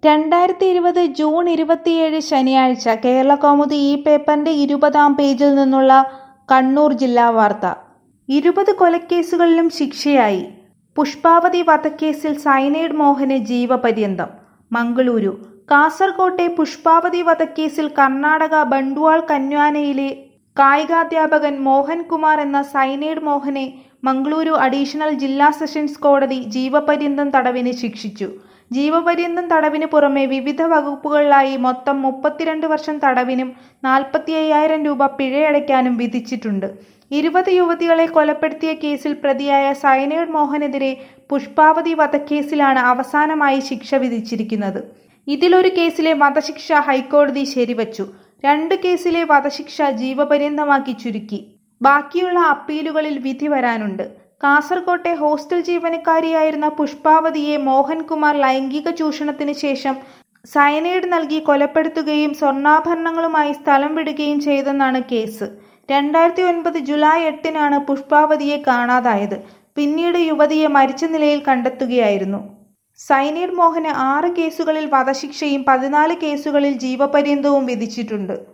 രണ്ടായിരത്തി ഇരുപത് ജൂൺ ഇരുപത്തിയേഴ് ശനിയാഴ്ച കേരളകൗമുദി ഈ പേപ്പറിന്റെ ഇരുപതാം പേജിൽ നിന്നുള്ള കണ്ണൂർ ജില്ലാ വാർത്ത ഇരുപത് കൊലക്കേസുകളിലും ശിക്ഷയായി പുഷ്പാവതി വധക്കേസിൽ സൈനൈഡ് മോഹന് ജീവപര്യന്തം മംഗളൂരു കാസർകോട്ടെ പുഷ്പാവതി വധക്കേസിൽ കർണാടക ബണ്ട്വാൾ കന്യാനയിലെ കായികാധ്യാപകൻ മോഹൻകുമാർ എന്ന സൈനൈഡ് മോഹനെ മംഗളൂരു അഡീഷണൽ ജില്ലാ സെഷൻസ് കോടതി ജീവപര്യന്തം തടവിന് ശിക്ഷിച്ചു ജീവപര്യന്തം തടവിന് പുറമെ വിവിധ വകുപ്പുകളിലായി മൊത്തം മുപ്പത്തിരണ്ട് വർഷം തടവിനും നാൽപ്പത്തി അയ്യായിരം രൂപ പിഴയടയ്ക്കാനും വിധിച്ചിട്ടുണ്ട് ഇരുപത് യുവതികളെ കൊലപ്പെടുത്തിയ കേസിൽ പ്രതിയായ സൈനൈഡ് മോഹനെതിരെ പുഷ്പാവതി വധക്കേസിലാണ് അവസാനമായി ശിക്ഷ വിധിച്ചിരിക്കുന്നത് ഇതിലൊരു കേസിലെ വധശിക്ഷ ഹൈക്കോടതി ശരിവച്ചു രണ്ട് കേസിലെ വധശിക്ഷ ജീവപര്യന്തമാക്കി ചുരുക്കി ബാക്കിയുള്ള അപ്പീലുകളിൽ വിധി വരാനുണ്ട് കാസർകോട്ടെ ഹോസ്റ്റൽ ജീവനക്കാരിയായിരുന്ന പുഷ്പാവതിയെ മോഹൻകുമാർ ലൈംഗിക ചൂഷണത്തിന് ശേഷം സയനൈഡ് നൽകി കൊലപ്പെടുത്തുകയും സ്വർണ്ണാഭരണങ്ങളുമായി സ്ഥലം വിടുകയും ചെയ്തെന്നാണ് കേസ് രണ്ടായിരത്തി ഒൻപത് ജൂലൈ എട്ടിനാണ് പുഷ്പാവതിയെ കാണാതായത് പിന്നീട് യുവതിയെ മരിച്ച നിലയിൽ കണ്ടെത്തുകയായിരുന്നു സൈനൈഡ് മോഹന് ആറ് കേസുകളിൽ വധശിക്ഷയും പതിനാല് കേസുകളിൽ ജീവപര്യന്തവും വിധിച്ചിട്ടുണ്ട്